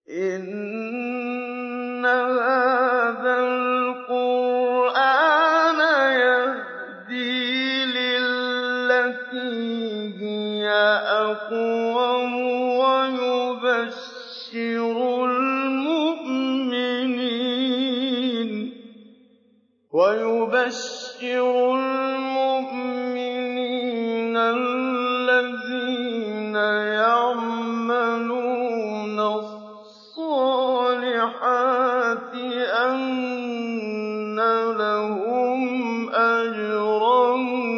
إِنَّ هَٰذَا الْقُرْآنَ يَهْدِي لِلَّتِي هِيَ أَقْوَمُ وَيُبَشِّرُ الْمُؤْمِنِينَ الَّذِينَ يَعْمَلُونَ الصَّالِحَاتِ أَنَّ لَهُمْ أَجْرًا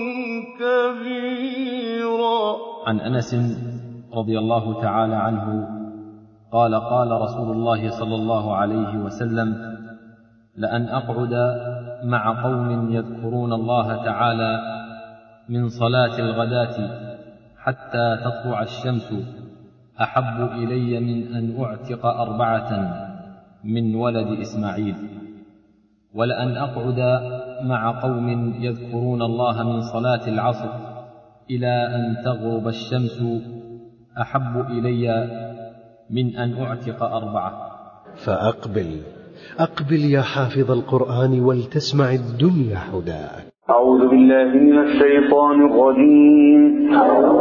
كَبِيرًا عن انس رضي الله تعالى عنه قال قال رسول الله صلى الله عليه وسلم لان اقعد مع قوم يذكرون الله تعالى من صلاه الغداه حتى تطلع الشمس احب الي من ان اعتق اربعه من ولد اسماعيل ولان اقعد مع قوم يذكرون الله من صلاه العصر الى ان تغرب الشمس احب الي من ان اعتق اربعه فأقبل أقبل يا حافظ القرآن ولتسمع الدنيا هداك أعوذ بالله من الشيطان الرجيم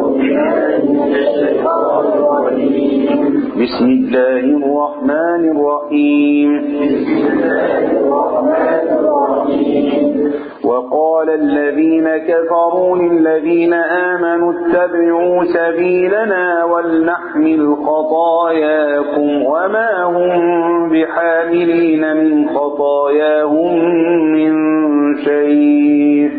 بسم الله الرحمن الرحيم وقال الذين كفروا للذين آمنوا اتبعوا سبيلنا ولنحمل خطاياكم وما هم بحاملين من خطاياهم من شيء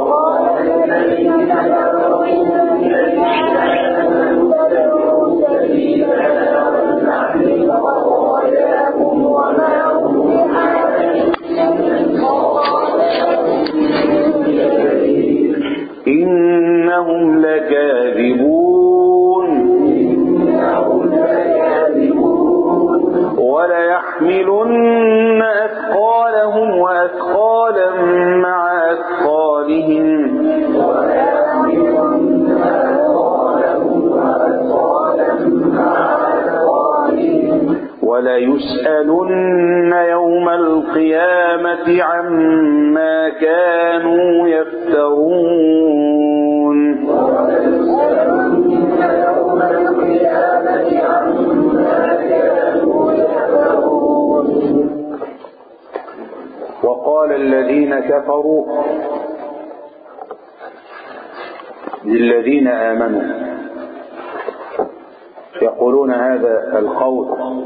إنهم لكاذبون وليحملن أثقالهم وأثقالا مع أثقالهم وليسألن يوم القيامة عما كانوا يفترون وقال الذين كفروا للذين آمنوا يقولون هذا القول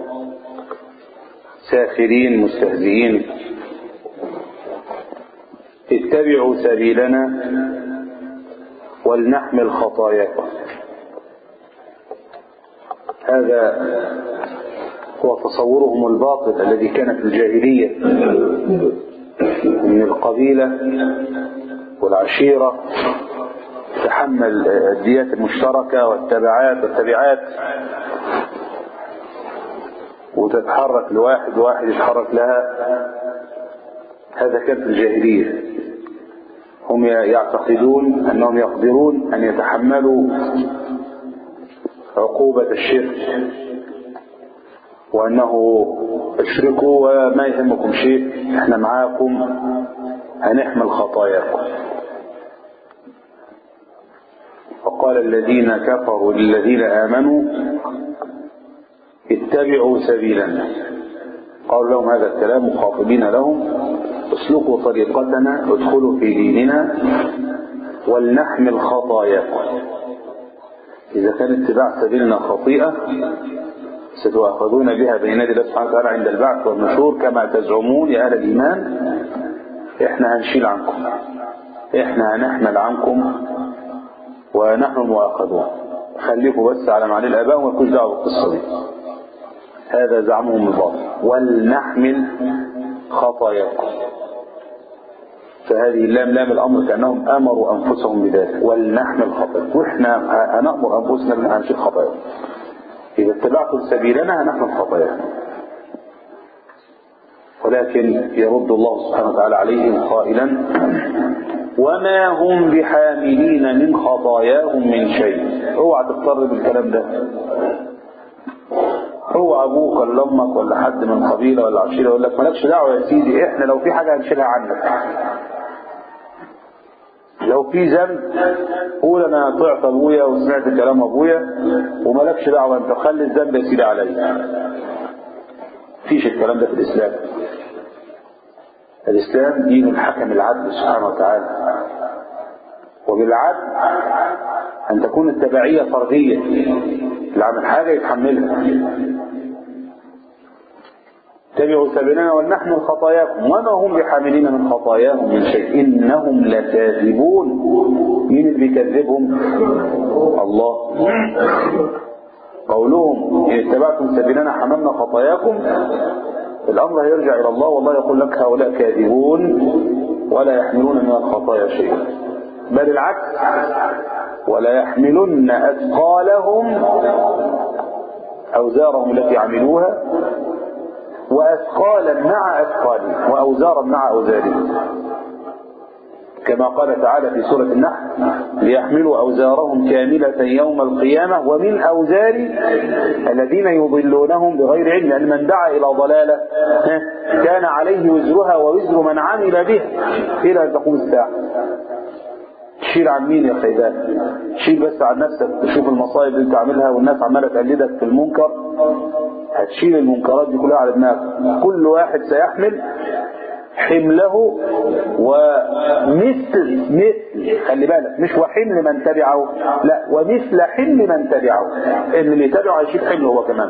ساخرين مستهزئين اتبعوا سبيلنا ولنحمل خطاياكم هذا هو تصورهم الباطل الذي كان في الجاهلية من القبيلة والعشيرة تحمل الديات المشتركة والتبعات والتبعات وتتحرك لواحد واحد يتحرك لها هذا كان في الجاهلية هم يعتقدون أنهم يقدرون أن يتحملوا عقوبة الشرك وأنه اشركوا وما يهمكم شيء احنا معاكم هنحمل خطاياكم وقال الذين كفروا للذين آمنوا اتبعوا سبيلنا قالوا لهم هذا الكلام مخاطبين لهم اسلكوا طريقتنا ادخلوا في ديننا ولنحمل خطاياكم إذا كان اتباع سبيلنا خطيئة ستؤاخذون بها بين يدي الله سبحانه وتعالى عند البعث والنشور كما تزعمون يا أهل الإيمان إحنا هنشيل عنكم إحنا هنحمل عنكم ونحن المؤاخذون خليكم بس على معنى الآباء وما يكونش دعوة بالقصة دي هذا زعمهم الباطل ولنحمل خطاياكم فهذه اللام لام الأمر كأنهم أمروا أنفسهم بذلك ولنحمل خطاياكم وإحنا هنأمر أنفسنا بأن هنشيل خطاياكم إذا اتبعتم سبيلنا هنحمل خطاياكم ولكن يرد الله سبحانه وتعالى عليهم قائلا وما هم بحاملين من خطاياهم من شيء اوعى تضطر بالكلام ده هو ابوك ولا امك ولا حد من قبيله ولا عشيره يقول لك مالكش دعوه يا سيدي احنا لو في حاجه هنشيلها عنك لو في ذنب قول انا طعت ابويا وسمعت كلام ابويا ومالكش دعوه انت خلي الذنب يا سيدي عليا مفيش الكلام ده في الاسلام الاسلام دين الحكم العدل سبحانه وتعالى وبالعدل ان تكون التبعيه فرديه اللي عمل حاجه يتحملها اتبعوا سبيلنا ولنحمل خطاياكم وما هم بحاملين من خطاياهم من شيء انهم لكاذبون مين اللي بيكذبهم الله قولهم ان اتبعتم سبيلنا حملنا خطاياكم الامر هيرجع الى الله والله يقول لك هؤلاء كاذبون ولا يحملون من الخطايا شيئا بل العكس ولا يحملن اثقالهم اوزارهم التي عملوها وأثقالا مع أثقالهم وأوزارا مع أوزارهم كما قال تعالى في سورة النحل ليحملوا أوزارهم كاملة يوم القيامة ومن أوزار الذين يضلونهم بغير علم لأن من دعا إلى ضلالة كان عليه وزرها ووزر من عمل به إلى أن تقوم الساعة تشيل عن مين يا خيبان شيل بس عن نفسك تشوف المصايب اللي انت عاملها والناس عماله تقلدك في المنكر هتشيل المنكرات دي كلها على دماغك كل واحد سيحمل حمله ومثل مثل خلي بالك مش وحمل من تبعه لا ومثل حمل من تبعه ان اللي تبعه هيشيل حمله هو كمان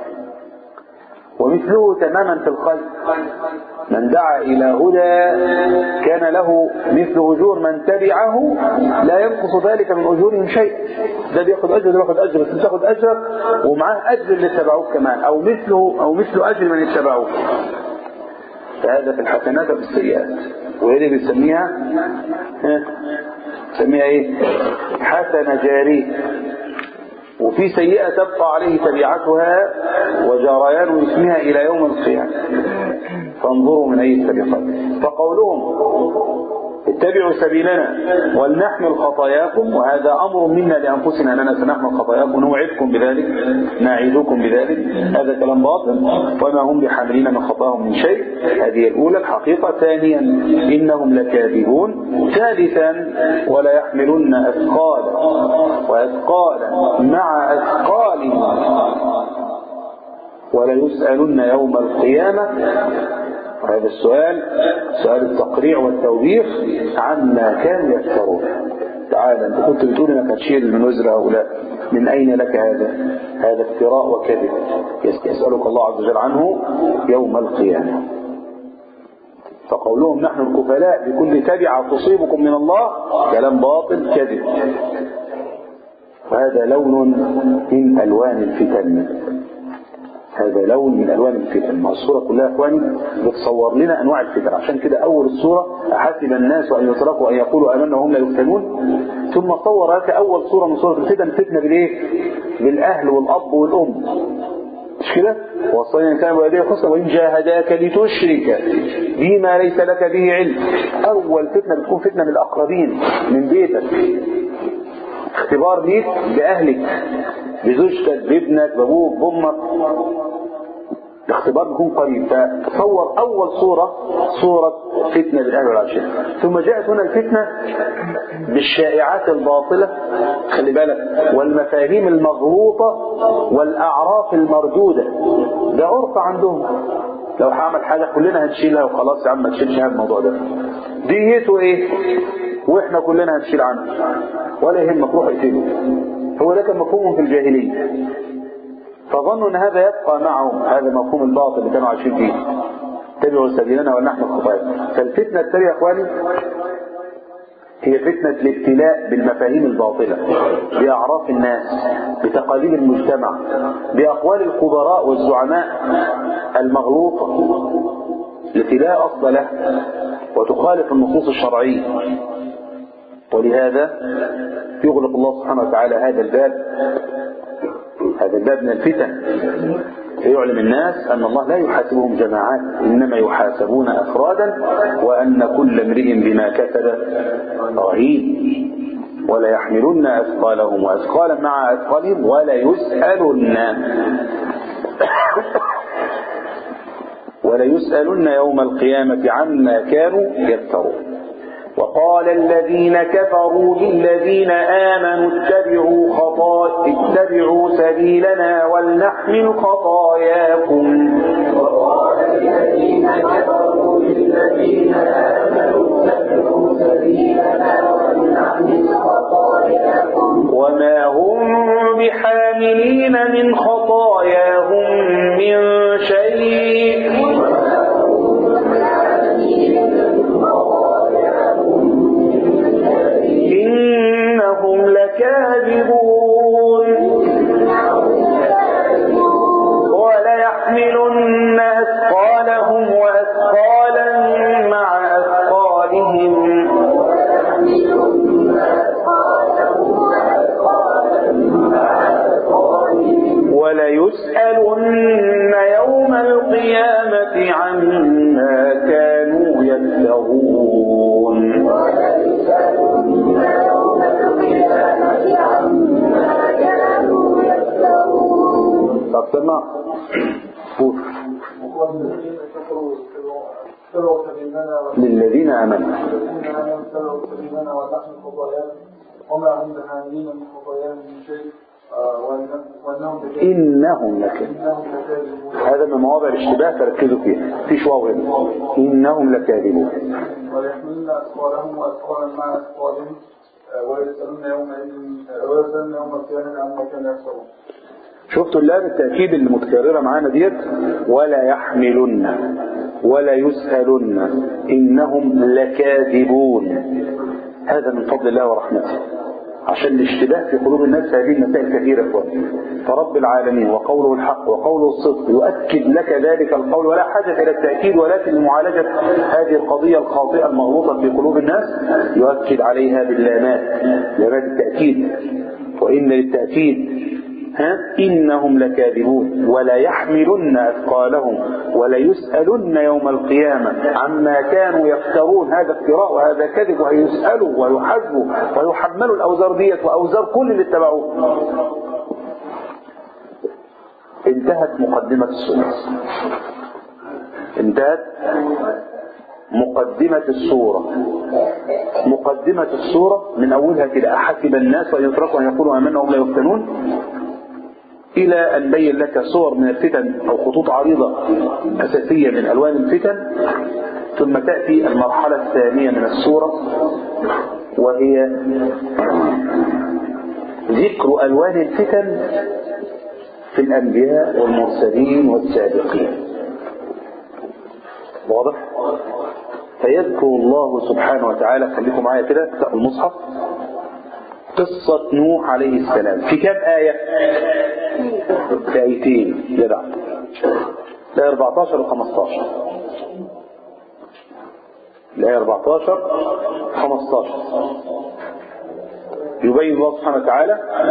ومثله تماما في الخير من دعا إلى هدى كان له مثل أجور من تبعه لا ينقص ذلك من أجورهم شيء ده بياخد أجر ده بياخد أجر بس بتاخد أجرك ومعاه أجر اللي اتبعوك كمان أو مثله أو مثل أجر من اتبعوك فهذا في الحسنات وفي السيئات وهي اللي بنسميها بنسميها ايه حسنة جارية وفي سيئة تبقى عليه تبعتها وجريان اسمها إلى يوم القيامة فانظروا من أي السبيقات فقولهم اتبعوا سبيلنا ولنحمل خطاياكم وهذا أمر منا لأنفسنا أننا سنحمل خطاياكم نوعدكم بذلك نعيدكم بذلك هذا كلام باطل وما هم بحاملين من خطاهم من شيء هذه الأولى الحقيقة ثانيا إنهم لكاذبون ثالثا ولا يحملن أثقالا وأثقالا مع أثقالهم ولا يسألن يوم القيامة هذا السؤال سؤال التقريع والتوبيخ عما كانوا يفترون تعالى انت كنت بتقول انك هتشيل من وزر هؤلاء من اين لك هذا هذا افتراء وكذب يسألك الله عز وجل عنه يوم القيامة فقولهم نحن الكفلاء بكل تبعة تصيبكم من الله كلام باطل كذب وهذا لون من ألوان الفتن هذا لون من الوان الفتن ما الصوره كلها اخواني بتصور لنا انواع الفتن عشان كده اول الصوره احسب الناس ان يتركوا ان يقولوا امنا وهم لا يفتنون ثم صور لك اول صوره من صور الفتن فتنه بالايه؟ بالاهل والاب والام مش كده؟ وصينا الانسان بوالديه حسنا وان جاهداك لتشرك بما ليس لك به علم اول فتنه بتكون فتنه من الاقربين من بيتك اختبار ليك باهلك بزوجتك بابنك بابوك بامك الاختبار بيكون قريب فتصور اول صورة صورة فتنة بالاهل والعشيرة ثم جاءت هنا الفتنة بالشائعات الباطلة خلي بالك والمفاهيم المغلوطة والاعراف المردودة ده عرف عندهم لو هعمل حاجة كلنا هنشيلها وخلاص يا عم ما تشيلش هذا الموضوع ده ديته ايه واحنا كلنا هنشيل عنه ولا يهمك روح اقتله هو ده كان مفهوم في الجاهلية فظنوا ان هذا يبقى معهم هذا المفهوم الباطل اللي كانوا عايشين فيه اتبعوا سبيلنا ولنحن الخطايا فالفتنة التالية يا اخواني هي فتنة الابتلاء بالمفاهيم الباطلة بأعراف الناس بتقاليد المجتمع بأقوال الخبراء والزعماء المغلوطة التي لا أصل له وتخالف النصوص الشرعية ولهذا يغلق الله سبحانه وتعالى هذا الباب هذا الباب من الفتن فيعلم الناس أن الله لا يحاسبهم جماعات إنما يحاسبون أفرادا وأن كل امرئ بما كسب رهين ولا يحملن أثقالهم وأثقالا مع أثقالهم ولا يسألن وليسألن يوم القيامة عما كانوا يفترون وقال الذين كفروا للذين آمنوا اتبعوا خطا اتبعوا سبيلنا ولنحمل خطاياكم وقال الذين كفروا للذين آمنوا اتبعوا سبيلنا ولنحمل خطاياكم وما هم بحاملين من خطاياهم من شيء إنهم لكاذبون وليحملن أثقالهم وأثقالا مع أثقالهم وليسألن يوم القيامة عما كانوا يفترون طب سمع قول. والذين كفروا اتبعوا سبيلنا للذين آمنوا والذين آمنوا اتبعوا سبيلنا ونحن خطايانا وما هم بحاملين من خطايانا من شيء آه، وإن- وإنهم لكاذبون إنهم لكاذبون إنهم لكاذبون هذا من مواضع الاشتباه فركزوا فيها فيش واو هنا إنهم لكاذبون وليحملن أثقالهم وأثقالا مع أثقالهم آه، ويسألون يومئذ آه، ويسألون يوم القيامة عما كانوا يكسبون شفتوا اللام التأكيد اللي متكررة معانا ديت ولا يحملن ولا يسألن إنهم لكاذبون هذا من فضل الله ورحمته عشان الاشتباه في قلوب الناس هذه المسائل كثيرة يا اخوان فرب العالمين وقوله الحق وقوله الصدق يؤكد لك ذلك القول ولا حاجة إلى التأكيد ولكن لمعالجة هذه القضية الخاطئة المغلوطة في قلوب الناس يؤكد عليها باللامات لامات التأكيد وإن للتأكيد ها إنهم لكاذبون ولا يحملن أثقالهم ولا يسألن يوم القيامة عما كانوا يفترون هذا افتراء وهذا كذب ويسألوا ويحاسبوا ويحملوا الأوزار ديت وأوزار كل اللي اتبعوه انتهت مقدمة السورة انتهت مقدمة السورة مقدمة السورة من أولها كده أحسب الناس أن يتركوا أن يقولوا آمنا وهم لا يفتنون إلى أن بين لك صور من الفتن أو خطوط عريضة أساسية من ألوان الفتن ثم تأتي المرحلة الثانية من السورة وهي ذكر ألوان الفتن في الأنبياء والمرسلين والسابقين واضح؟ فيذكر الله سبحانه وتعالى خليكم معايا كده افتحوا المصحف قصة نوح عليه السلام في كم آية؟ في آيتين جدع الآية 14 و 15 الآية 14 15 يبين الله سبحانه وتعالى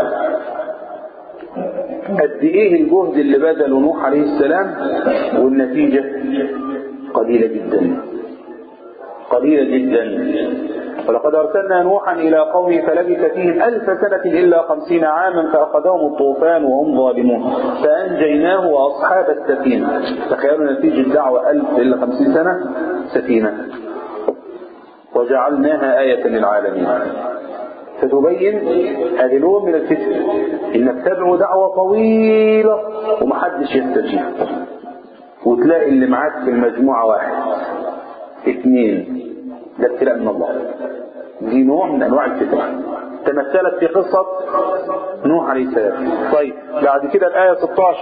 قد ايه الجهد اللي بذله نوح عليه السلام والنتيجة قليلة جدا قليلة جدا ولقد أرسلنا نوحا إلى قومه فلبث فيهم ألف سنة إلا خمسين عاما فأخذهم الطوفان وهم ظالمون فأنجيناه وأصحاب السفينة تخيلوا نتيجة دعوة ألف إلا خمسين سنة سفينة وجعلناها آية للعالمين فتبين هذه لون من الفتن انك تدعو دعوة طويلة ومحدش يستجيب وتلاقي اللي معاك في المجموعة واحد اثنين ده ابتلاء من الله دي نوع من انواع الفتن تمثلت في قصة نوح عليه السلام طيب بعد كده الآية 16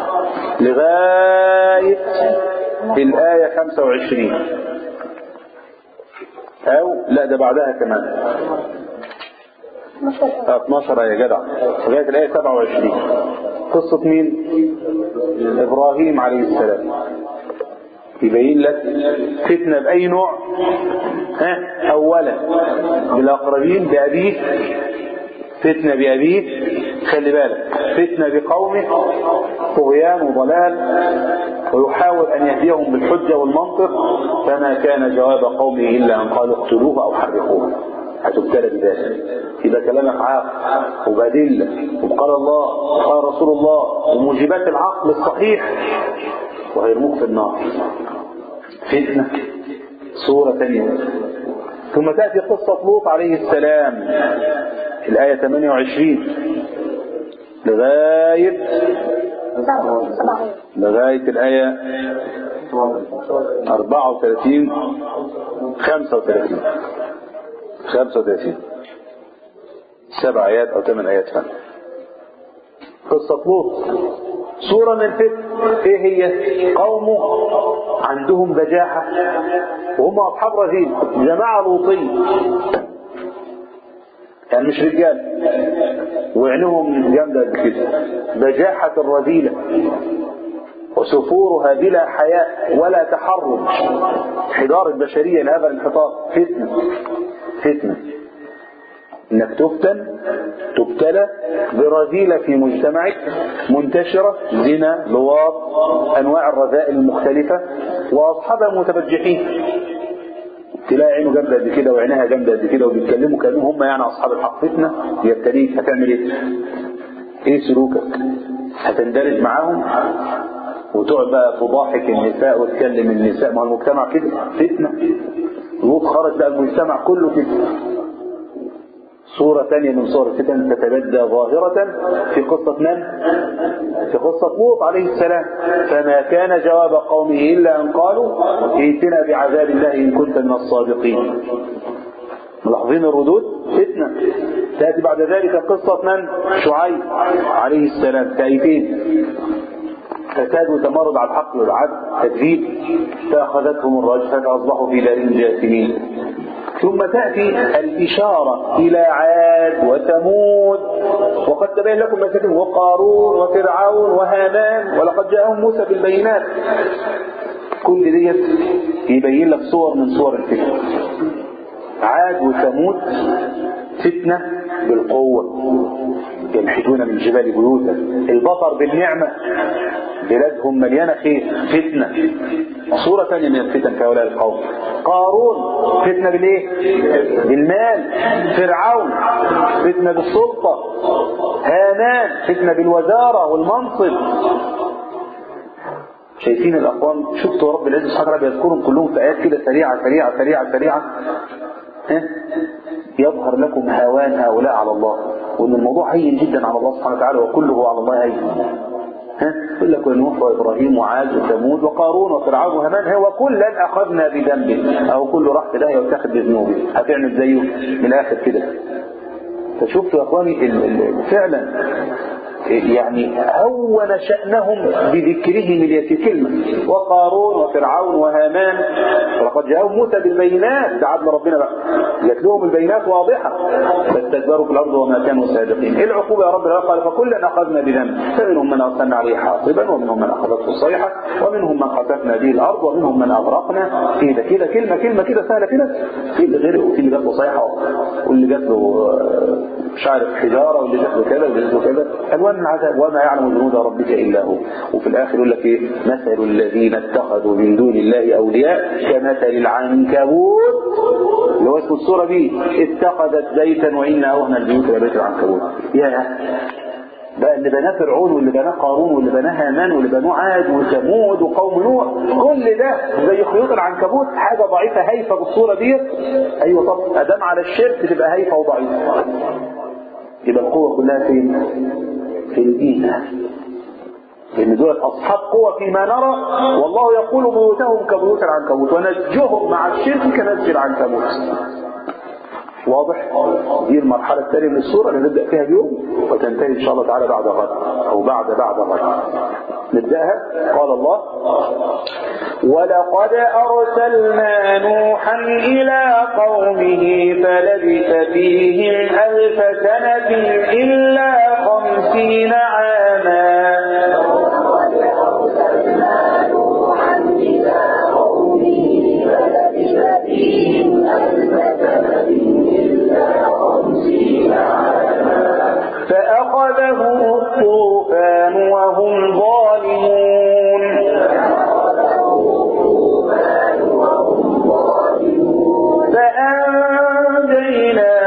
لغاية الآية 25 أو لا ده بعدها كمان آه، 12 يا جدع لغاية الآية 27 قصة مين؟ إبراهيم عليه السلام يبين لك فتنة بأي نوع ها أولا بالأقربين بأبيه فتنة بأبيه خلي بالك فتنة بقومه طغيان وضلال ويحاول أن يهديهم بالحجة والمنطق فما كان جواب قومه إلا أن قالوا اقتلوه أو حرقوه هتبتلى بذلك يبقى كلامك عاقل وبأدلة وقال الله وقال رسول الله وموجبات العقل الصحيح وهيرموك في النار فتنة صورة ثانية ثم تأتي قصة لوط عليه السلام الآية 28 لغاية لغاية الآية 34 35 35 سبع آيات أو ثمان آيات فن قصة لوط صورة من الفتن ايه هي قومه عندهم بجاحة وهم أصحاب رذيل جماعة لوطية يعني مش رجال وعينهم جامدة قد كده بجاحة الرذيلة وسفورها بلا حياء ولا تحرج حضار البشرية لهذا الانحطاط فتنة فتنة انك تفتن تبتلى برذيلة في مجتمعك منتشرة زنا لواط انواع الرذائل المختلفة واصحابها متبجحين تلاقي عينه جامده قد كده وعينها جامده قد كده وبيتكلموا كانهم هم يعني اصحاب الحق فتنه يبتليك هتعمل ايه؟ ايه سلوكك؟ هتندرج معاهم وتقعد بقى تضاحك النساء وتكلم النساء ما هو المجتمع كده فتنه لوط خرج بقى المجتمع كله فتنه صورة ثانية من صور الفتن تتبدى ظاهرة في قصة من؟ في قصة لوط عليه السلام فما كان جواب قومه إلا أن قالوا ائتنا بعذاب الله إن كنت من الصادقين ملاحظين الردود فتنة تأتي بعد ذلك قصة من؟ شعيب عليه السلام تأيتين فساد وتمرد على الحق والعدل تكذيب فأخذتهم الرجفة فأصبحوا في دارهم جاثمين ثم تأتي الإشارة إلى عاد وثمود وقد تبين لكم مساكن وقارون وفرعون وهامان ولقد جاءهم موسى بالبينات كل ديت يبين لك صور من صور الفتنة عاد وثمود فتنة بالقوة ينحتون من الجبال بيوتا البطر بالنعمة بلادهم مليانة خير فتنة صورة ثانية من الفتن كهؤلاء القوم قارون فتنة بالايه بالمال فرعون فتنة بالسلطة هامان فتنة بالوزارة والمنصب شايفين الاقوام شفتوا رب العزة سبحانه وتعالى بيذكرهم كلهم في ايات كده سريعة سريعة سريعة سريعة ها؟ يظهر لكم هوان هؤلاء على الله وان الموضوع هين جدا على الله سبحانه وتعالى وكله على الله هين ها يقول لك نوح وابراهيم وعاد وثمود وقارون وفرعون وهامان هو كلا اخذنا بذنبه او كل راح في داهيه وتاخذ بذنوبه هتعمل زيه من الاخر كده فشفتوا يا اخواني ال- ال- فعلا يعني هون شأنهم بذكره من يأتي كلمة وقارون وفرعون وهامان ولقد جاءهم موسى بالبينات ده عدل ربنا بقى جات لهم البينات واضحة فاستكبروا في الأرض وما كانوا سابقين ايه العقوبة يا رب العالمين قال فكلا أخذنا بذنب فمنهم من أرسلنا عليه حاصبا ومنهم من أخذته الصيحة ومنهم من خسفنا به الأرض ومنهم من أغرقنا كده كده كلمة كلمة كده سهلة كده في اللي غرق وفي اللي جات له صيحة واللي جات له آه، مش عارف حجارة واللي جات له كذا واللي جات له كذا ألوان من العذاب وما يعلم جنود ربك إلا هو وفي الآخر يقول لك إيه مثل الذين اتخذوا من دون الله أولياء كمثل العنكبوت اللي هو اسم السورة دي اتخذت بيتا وإن أوهن البيوت لبيت العنكبوت يا بقى اللي بناه فرعون واللي بناه قارون واللي بناه هامان واللي بناه عاد وثمود وقوم نوح كل ده زي خيوط العنكبوت حاجه ضعيفه هايفه بالصوره ديت ايوه طب ادام على الشرك تبقى هايفه وضعيفه يبقى القوه كلها فين؟ في الايمان لان دول اصحاب قوه فيما نرى والله يقول بيوتهم كبيوت العنكبوت ونسجهم مع الشرك كنسج العنكبوت واضح دي المرحلة الثانية من السورة اللي نبدأ فيها اليوم وتنتهي إن شاء الله تعالى بعد غد أو بعد بعد غد نبدأها قال الله ولقد أرسلنا نوحا إلى قومه فلبث فيهم ألف سنة إلا خمسين عاما فأخذه الطوفان وهم ظالمون فأنجيناه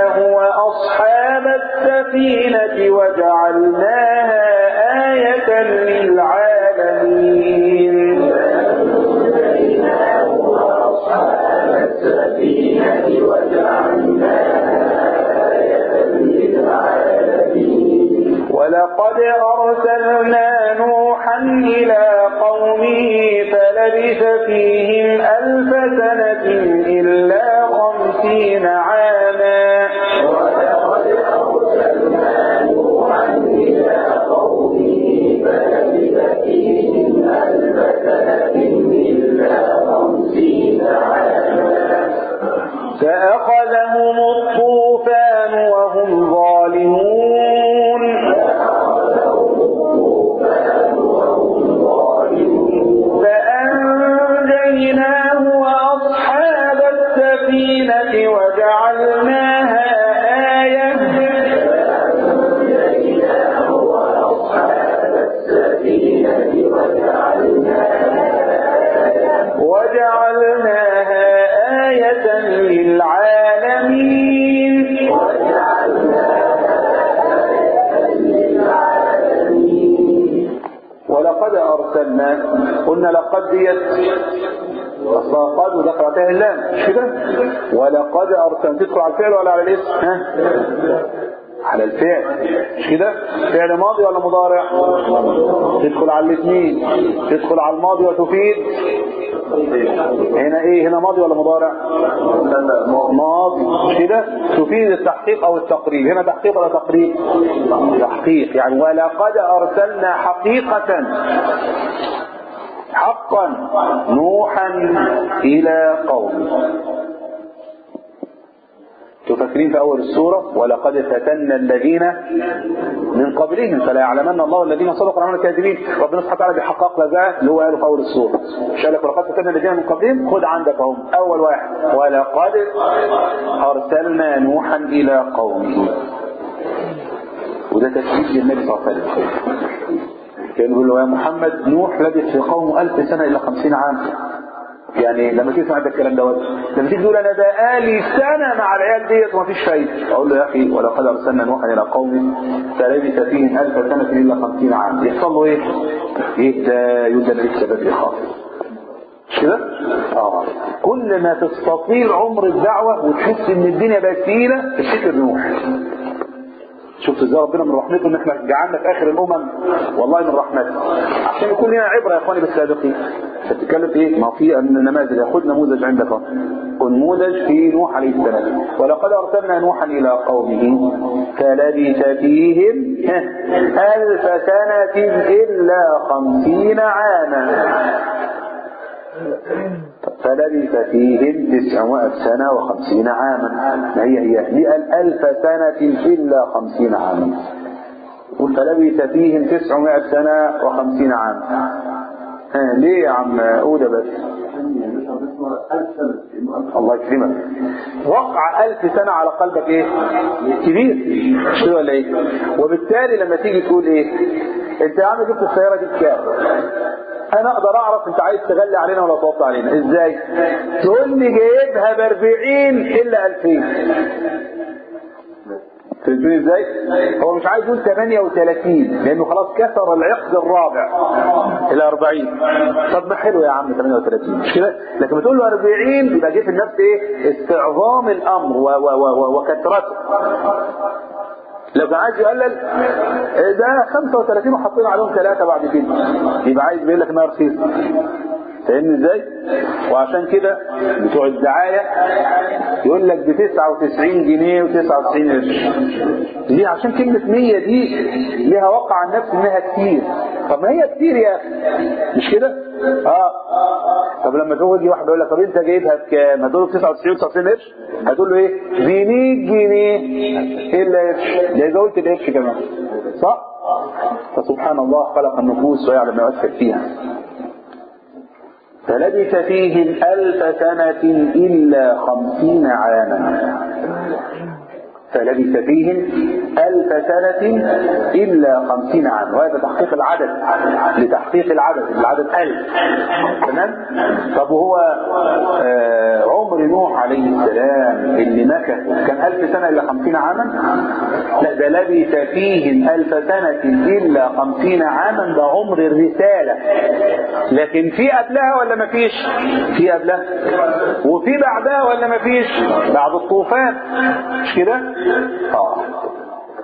فلبث فيهم ألف سنة إلا خمسين عاما ولقد أرسلنا نوحا إلى قومه فلبث فيهم ألف سنة إلا خمسين عاما فأخذهم الطوفان وهم ظالمون فأنجيناه وأصحاب السفينة وجعلناها آية وجعلناها آية للعالمين ولقد أرسلنا قلنا لقد ديت أصلا قد ودخل فيها اللام مش كده ولقد أرسلنا تدخل على الفعل ولا على الاسم ها على الفعل مش كده فعل ماضي ولا مضارع تدخل على الاثنين تدخل على الماضي وتفيد هنا ايه هنا ماضي ولا مضارع ماضي مش كده تفيد التحقيق او التقريب هنا تحقيق ولا تقريب تحقيق يعني ولقد ارسلنا حقيقة حقا نوحا الى قومه تفكرين في أول السورة ولقد فتنا الذين من قبلهم فلا يعلمن الله الذين صدقوا وعملوا الكاذبين ربنا سبحانه وتعالى بيحقق لك ده اللي هو قاله في أول السورة مش قال لك ولقد فتنا الذين من قبلهم خد عندك اهو أول واحد ولقد أرسلنا نوحا إلى قومه وده تشريف للنبي صلى الله عليه وسلم كان يقول له يا محمد نوح لبث في قومه ألف سنة إلا خمسين عام يعني لما تسمع ده الكلام دوت لما تيجي تقول انا بقالي سنه مع العيال ديت ومفيش فايده اقول له يا اخي ولقد ارسلنا نوحا الى قومه فلبث فيهم الف سنه الا خمسين عام يحصل له ايه؟ يهدى يهدى لسه بدري خالص مش كده؟ اه كل ما تستطيل عمر الدعوه وتحس ان الدنيا بقت تقيله تفتكر نوح شفت ازاي ربنا من رحمته ان احنا جعلنا في اخر الامم والله من رحمته عشان يكون لنا عبره يا اخواني بالسابقين بتتكلم في ايه؟ ما في نماذج خد نموذج عندك اهو نموذج في نوح عليه السلام ولقد ارسلنا نوحا الى قومه فلبث فيهم الف سنه الا خمسين عاما فلبث فيهم تسعمائة سنة وخمسين عاما ما هي هي مئة ألف سنة إلا خمسين عاما فلبث فيهم تسعمائة سنة وخمسين عاما ها ليه يا عم أودة بس الله يكرمك وقع ألف سنة على قلبك إيه كبير مش كده ولا إيه وبالتالي لما تيجي تقول إيه أنت يا عم جبت السيارة دي بكام انا اقدر اعرف انت عايز تغلي علينا ولا توطي علينا ازاي تقول لي جايبها ب 40 الا 2000 فهمتني ازاي هو مش عايز يقول 38 لانه خلاص كسر العقد الرابع الى 40 طب ما حلو يا عم 38 مش كده لكن بتقول له 40 يبقى جه في النفس ايه استعظام الامر و- و- و- وكثرته لو كان عايز يقلل ده 35 وحاطين عليهم ثلاثة بعد كده يبقى عايز يقول لك انها رخيصة فاهمني ازاي؟ وعشان كده بتوع الدعاية يقول لك ب 99 جنيه و99 قرش ليه؟ عشان كلمة 100 دي ليها وقع عن نفس انها كتير طب ما هي كتير يا اخي مش كده؟ اه طب لما تقول يجي واحد يقول لك طب انت جايبها بكام؟ هتقول له ب 99 99 قرش هتقول له ايه؟ ب 100 جنيه الا قرش ده اذا قلت القرش كمان صح؟ فسبحان الله خلق النفوس ويعلم ما يؤثر فيها فلبث فيهم ألف سنة إلا خمسين عاما فلبث فيهم ألف سنة إلا خمسين عاما وهذا تحقيق العدد لتحقيق العدد العدد ألف تمام طب هو آه عمر نوح عليه السلام اللي مكث كان ألف سنة إلا خمسين عاما لا ده لبث فيهم ألف سنة إلا خمسين عاما ده عمر الرسالة لكن في قبلها ولا ما فيش في قبلها وفي بعدها ولا ما فيش بعد الطوفان مش كده اه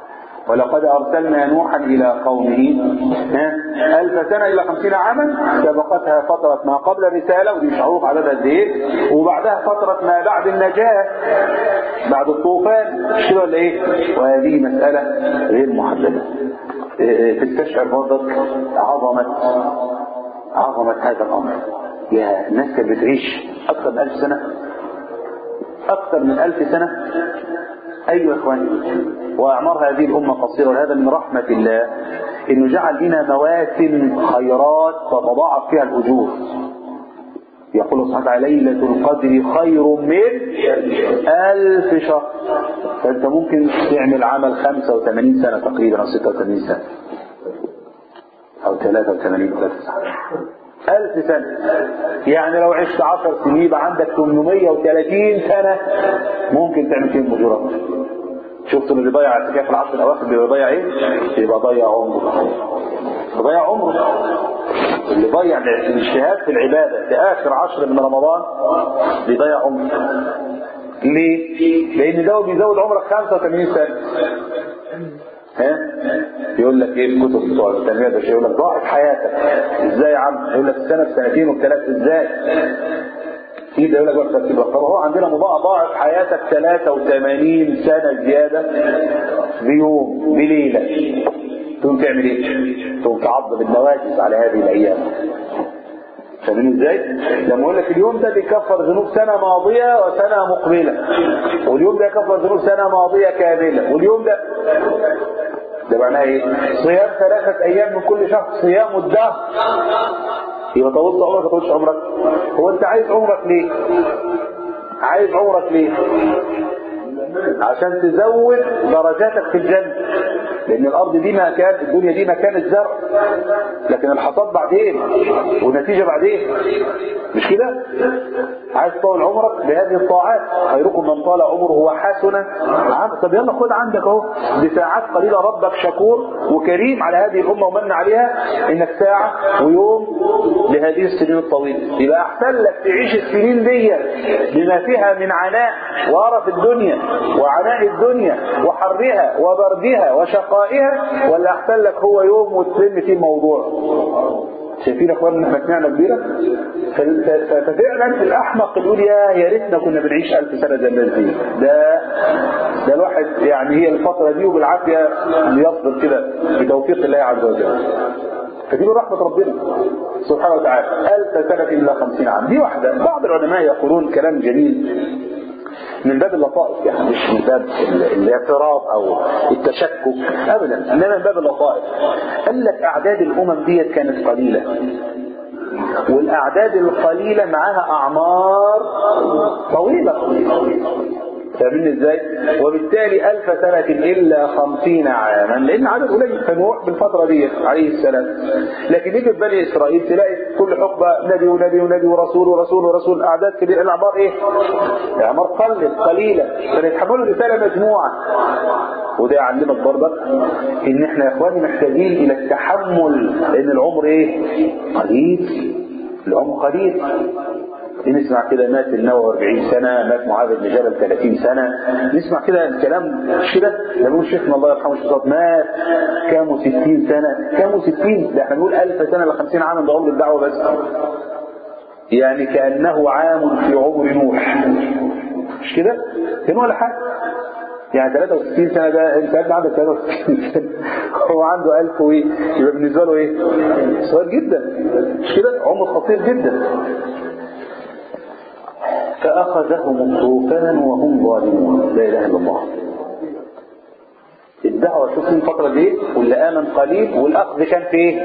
ولقد أرسلنا نوحا إلى قومه ها ألف سنة إلى خمسين عاما سبقتها فترة ما قبل الرسالة ودي مش معروف عددها قد إيه وبعدها فترة ما بعد النجاة بعد الطوفان مش كده ولا إيه؟ وهذه مسألة غير محددة تستشعر برضك عظمة عظمة هذا الأمر يا الناس كانت بتعيش أكثر من ألف سنة أكثر من ألف سنة أيها إخواني وأعمار هذه الأمة قصيرة وهذا من رحمة الله إنه جعل لنا مواسم خيرات تتضاعف فيها الأجور يقول سبحانه وتعالى ليلة القدر خير من ألف شهر فأنت ممكن تعمل عمل 85 سنة تقريبا أو 86 سنة أو 83 3 سنة ألف سنة يعني لو عشت عشر سنين يبقى عندك 830 سنة ممكن تعمل فيهم أجورات شفتوا اللي بيضيع اعتكاف في العشر الأواخر بيضيع إيه؟ يبقى ضيع عمره ضيع عمره اللي ضيع الاجتهاد في العبادة في آخر عشر من رمضان بيضيع عمره ليه؟ لأن ده بيزود عمرك 85 سنة ها يقول لك ايه الكتب بتوع التنميه ده يقول لك ضاعت حياتك ازاي يا عم يقول لك السنه بسنتين والثلاث ازاي في ده يقول لك وقت ترتيب طب هو عندنا مضاعف ضاعت حياتك 83 سنه زياده بيوم بليله تقوم تعمل ايه؟ تقوم تعض بالنواجذ على هذه الايام فاهمين ازاي؟ لما اقول لك اليوم ده بيكفر ذنوب سنه ماضيه وسنه مقبله واليوم ده يكفر ذنوب سنه ماضيه كامله واليوم ده ده معناه ايه؟ صيام ثلاثة أيام من كل شهر صيام الدهر يبقى طولت عمرك ما طولتش عمرك هو أنت عايز عمرك ليه؟ عايز عمرك ليه؟ عشان تزود درجاتك في الجنة لأن الأرض دي مكان الدنيا دي مكان الزرع لكن الحصاد بعدين والنتيجة بعدين مش كده؟ عايز تطول عمرك بهذه الطاعات خيركم من طال عمره وحسن عمل طب يلا خد عندك اهو بساعات قليلة ربك شكور وكريم على هذه الأمة ومن عليها إنك ساعة ويوم لهذه السنين الطويلة يبقى أحسن لك تعيش السنين دي بما فيها من عناء وقرف الدنيا وعناء الدنيا وحرها وبردها وشقائها ولا أحسن لك هو يوم وتلم فيه الموضوع شايفين يا اخوان ان احنا سمعنا كبيره ففعلا الاحمق يقول يا يا ريتنا كنا بنعيش ألف سنه زي الناس دي ده ده الواحد يعني هي الفتره دي وبالعافيه بيصبر كده بتوفيق الله عز وجل فدي من رحمة ربنا سبحانه وتعالى ألف سنة إلا خمسين عام دي واحدة بعض العلماء يقولون كلام جميل من باب اللطائف يعني مش من باب الاعتراض او التشكك ابدا انما من باب اللطائف قال لك اعداد الامم ديت كانت قليله والاعداد القليله معاها اعمار طويله فاهمين ازاي؟ وبالتالي ألف سنة إلا خمسين عاما لأن عدد قليل فنوح بالفترة دي عليه السلام لكن يجي في بني إسرائيل تلاقي كل حقبة نبي ونبي ونبي ورسول ورسول ورسول أعداد كبيرة الأعمار إيه؟ الأعمار قلت قليلة فنتحملوا رسالة مجموعة وده يعلمك برضك إن إحنا يا إخواني محتاجين إلى التحمل لأن العمر إيه؟ قليل العمر قليل نسمع كده مات النووي 40 سنة مات معاذ بن جبل 30 سنة نسمع كده الكلام كده نقول شيخنا الله يرحمه الشيخ مات كاموا 60 سنة كاموا 60 ده احنا بنقول 1000 سنة ل 50 عام ده عمر الدعوة بس يعني كأنه عام في عمر نوح مش كده؟ كان ولا حاجة يعني 63 سنة ده انت قد عندك 63 سنة هو عنده 1000 وايه يبقى بالنسبة له ايه؟ صغير جدا مش كده؟ عمر خطير جدا فأخذهم الطوفان وهم ظالمون لا إله إلا الله الدعوة شوف من فترة دي واللي آمن قليل والأخذ كان في إيه؟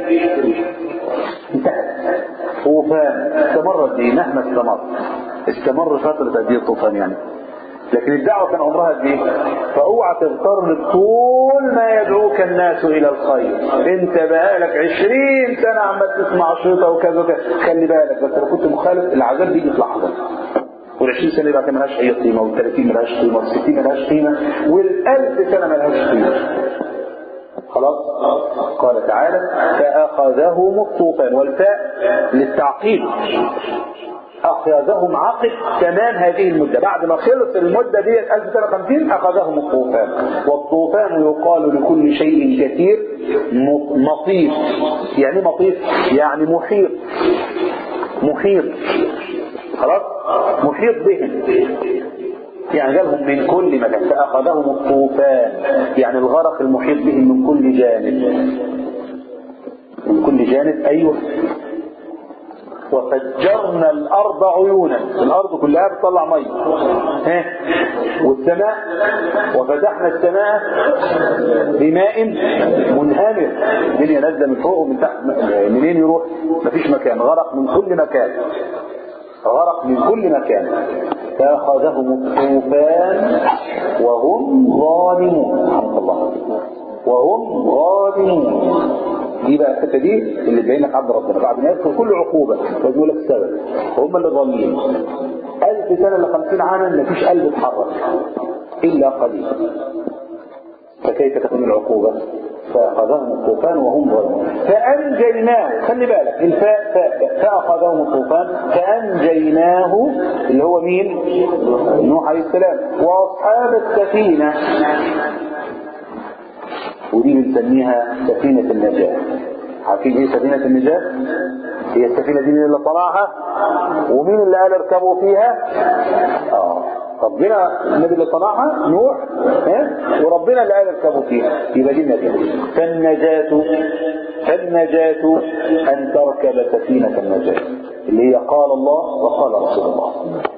انتهت طوفان استمرت دي مهما استمر استمر فترة قد ايه الطوفان يعني لكن الدعوة كان عمرها قد ايه؟ فاوعى تغتر طول ما يدعوك الناس الى الخير انت بقالك 20 سنة عمال تسمع شريطة وكذا وكذا خلي بالك بس لو كنت مخالف العذاب بيجي في لحظة وال20 سنة يبقى ملهاش أي قيمة وال30 ملهاش قيمة وال60 ملهاش قيمة وال1000 سنة ملهاش قيمة خلاص قال تعالى فأخذهم الطوفان والفاء للتعقيب أخذهم عقب تمام هذه المدة بعد ما خلص المدة دي 1050 أخذهم الطوفان والطوفان يقال لكل شيء كثير م- مطيف يعني إيه مطيف يعني محيط محيط خلاص محيط بهم يعني جابهم من كل مكان فأخذهم الطوفان يعني الغرق المحيط بهم من كل جانب من كل جانب أيوه وفجرنا الأرض عيونا الأرض كلها بتطلع مية ها والسماء وفتحنا السماء بماء منهمر الدنيا نازله من فوق ومن تحت منين يروح مفيش مكان غرق من كل مكان غرق من كل مكان فأخذهم الطوفان وهم ظالمون سبحان الله وهم ظالمون دي بقى الحته دي اللي باين لك عبد ربنا بعد ما يذكر كل عقوبه لازم يقول لك السبب هم اللي ظالمين ألف سنة ل 50 عاما مفيش قلب اتحرك إلا قليل فكيف تكون العقوبة فأخذهم الطوفان وهم ظالمون فأنجيناه خلي بالك الفاء فاء فأخذهم الطوفان فأنجيناه اللي هو مين نوح عليه السلام وأصحاب السفينة ودي بنسميها سفينة النجاة عارفين ايه سفينة النجاة هي السفينة دي مين اللي طلعها ومين اللي قال اركبوا فيها اه ربنا النبي اللي صنعها نوح ها وربنا اللي قال اركبوا فيها يبقى دي النجاة فالنجاة فالنجاة أن تركب سفينة النجاة اللي هي قال الله وقال رسول الله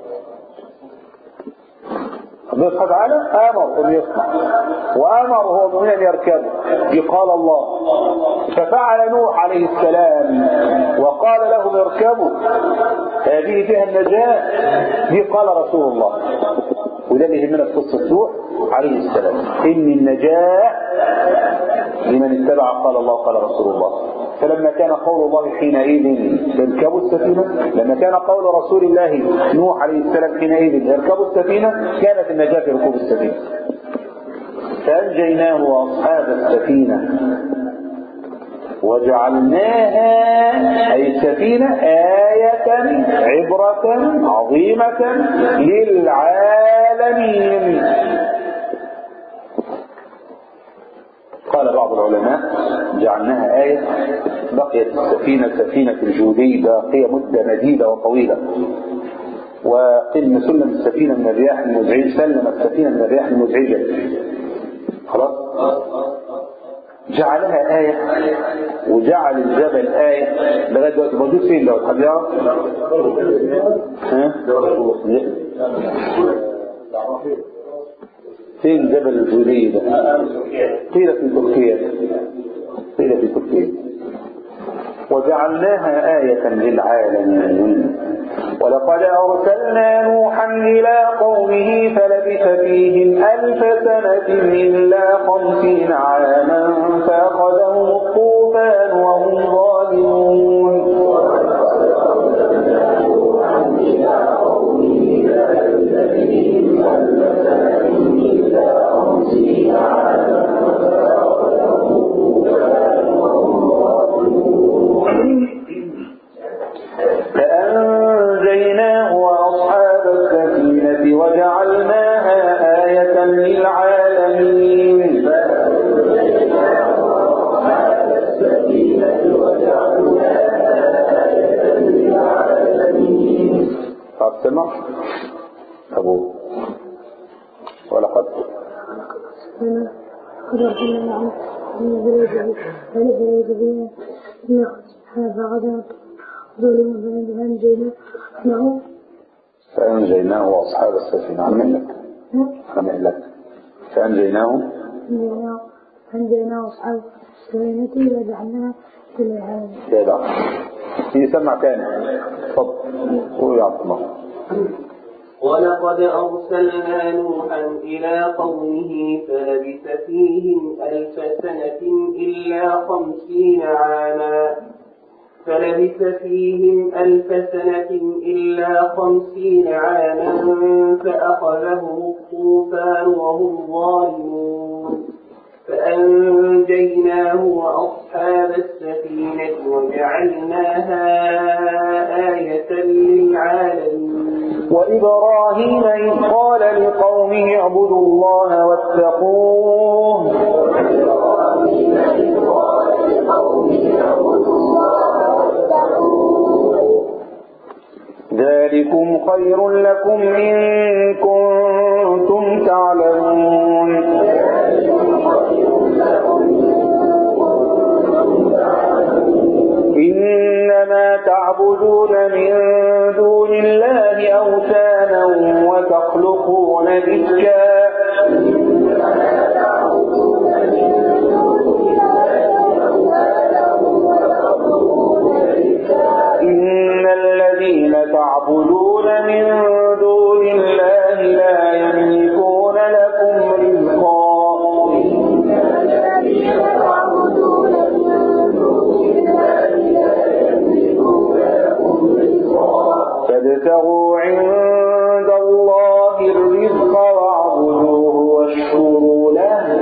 الله سبحانه وتعالى امر ان يصنع وامر هو المؤمن ان يركبه دي قال الله ففعل نوح عليه السلام وقال لهم اركبوا هذه فيها النجاة دي قال رسول الله وده اللي يهمنا في قصة نوح عليه السلام ان النجاة لمن اتبع قال الله قال رسول الله فلما كان قول الله حينئذ اركبوا السفينة لما كان قول رسول الله نوح عليه السلام حينئذ اركبوا السفينة كانت النجاة في ركوب السفينة فأنجيناه وأصحاب السفينة وجعلناها أي السفينة آية عبرة عظيمة للعالمين قال بعض العلماء جعلناها آية بقيت السفينة سفينة الجودي باقية مدة مديدة وطويلة وقيل سلم السفينة من الرياح المزعجة سلم السفينة من الرياح المزعجة خلاص جعلها آية وجعل الجبل آية لغاية دلوقتي موجود فين لو حد يعرف؟ ها؟ فين جبل الجولي ده؟ قيل في تركيا قيل في تركيا وجعلناها آية للعالمين ولقد أرسلنا نوحا إلى قومه فلبث فيهم ألف سنة إلا خمسين عاما فأخذهم الطوفان وهم ظالمون فأنجيناه وأصحاب السفينة وجعلناها آية للعالمين طب سمع أبوه ولقد أنا قد أرسلنا معه من بلاد بلاد بلاد إن هذا غدا ظلم بلد أنجينا معه فأنجيناه وأصحاب السفينة عمل لك عمل لك فأنجيناه أنجينا أنجينا أصحاب السفينة وجعلناها في العالم كده في سمع تاني اتفضل قول يا عبد الله ولقد أرسلنا نوحا إلى قومه فلبث فيهم ألف سنة إلا خمسين عاما فلبث فيهم ألف سنة إلا خمسين عاما فأخذهم الطوفان وهم ظالمون فأنجيناه وأصحاب السفينة وجعلناها آية للعالمين وإبراهيم إذ قال لقومه اعبدوا الله واتقوه ذلكم خير لكم إن كنتم تعلمون إنما تعبدون من دون الله أوثانا وتخلقون إفكا إن الذين تعبدون من دون الله لا يملكون لكم رزقا فابتغوا عند الله الرزق واعبدوه واشكروا له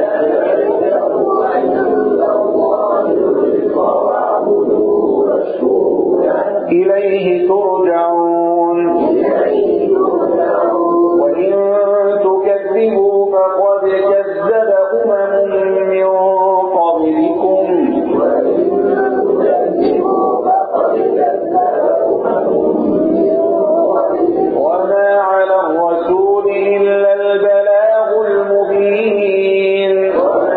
إليه ترجعون وإن تكذبوا فقد كذب أمم من قبلكم وما على الرسول إلا البلاغ المبين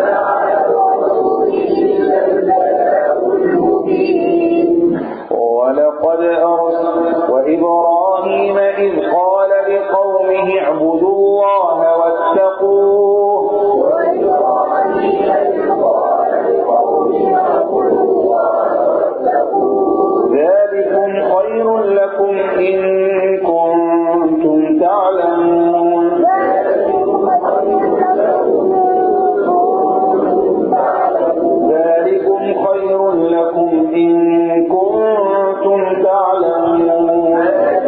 ولقد أرسل وإبراهيم إذ قال لقومه اعبدوا الله واتقوه ذلكم خير لكم إن كنتم تعلمون ذلكم خير لكم إن كنتم تعلمون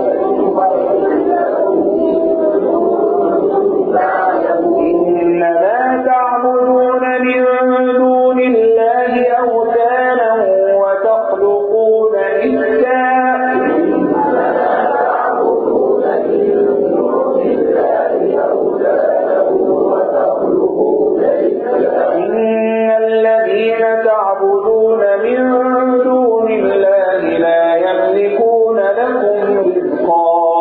إنما تعبدون من دون الله أوثانا وتخلقون إفكا إن الذين تعبدون من دون الله لا يملكون لكم رزقا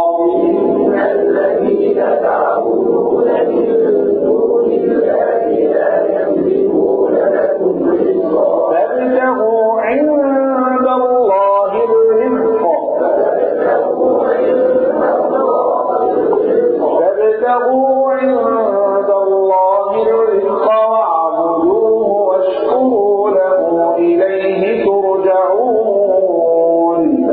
فابتغوا عند الله الرزق فابتغوا عند الله الرزق واعبدوه واشكروا له إليه ترجعون